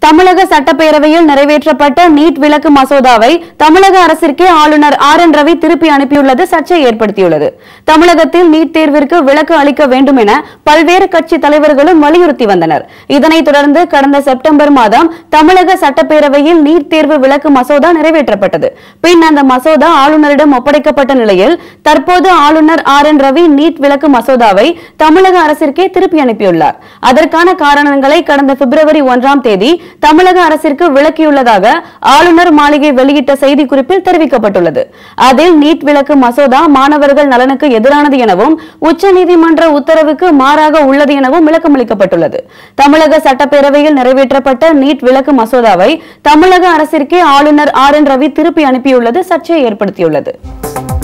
தமிழக சட்டப்பேரவையில் நிறைவேற்றப்பட்ட நீட் விலக்கு மசோதாவை தமிழக அரசிற்கே ஆளுநர் ஆர் என் ரவி திருப்பி அனுப்பியுள்ளது சர்ச்சை ஏற்படுத்தியுள்ளது தமிழகத்தில் நீட் தேர்விற்கு விலக்கு அளிக்க வேண்டும் என பல்வேறு கட்சி தலைவர்களும் வலியுறுத்தி வந்தனர் இதனைத் தொடர்ந்து கடந்த செப்டம்பர் மாதம் தமிழக சட்டப்பேரவையில் நீட் தேர்வு விலக்கு மசோதா நிறைவேற்றப்பட்டது பின் அந்த மசோதா ஆளுநரிடம் ஒப்படைக்கப்பட்ட நிலையில் தற்போது ஆளுநர் ஆர் என் ரவி நீட் விலக்கு மசோதாவை தமிழக அரசிற்கே திருப்பி அனுப்பியுள்ளார் அதற்கான காரணங்களை கடந்த பிப்ரவரி ஒன்றாம் தேதி தமிழக அரசிற்கு விளக்கியுள்ளதாக ஆளுநர் மாளிகை வெளியிட்ட செய்திக்குறிப்பில் தெரிவிக்கப்பட்டுள்ளது அதில் நீட் விலக்கு மசோதா மாணவர்கள் நலனுக்கு எதிரானது எனவும் உச்சநீதிமன்ற உத்தரவுக்கு மாறாக உள்ளது எனவும் விளக்கமளிக்கப்பட்டுள்ளது தமிழக சட்டப்பேரவையில் நிறைவேற்றப்பட்ட நீட் விலக்கு மசோதாவை தமிழக அரசிற்கே ஆளுநர் ஆர் என் ரவி திருப்பி அனுப்பியுள்ளது சர்ச்சையை ஏற்படுத்தியுள்ளது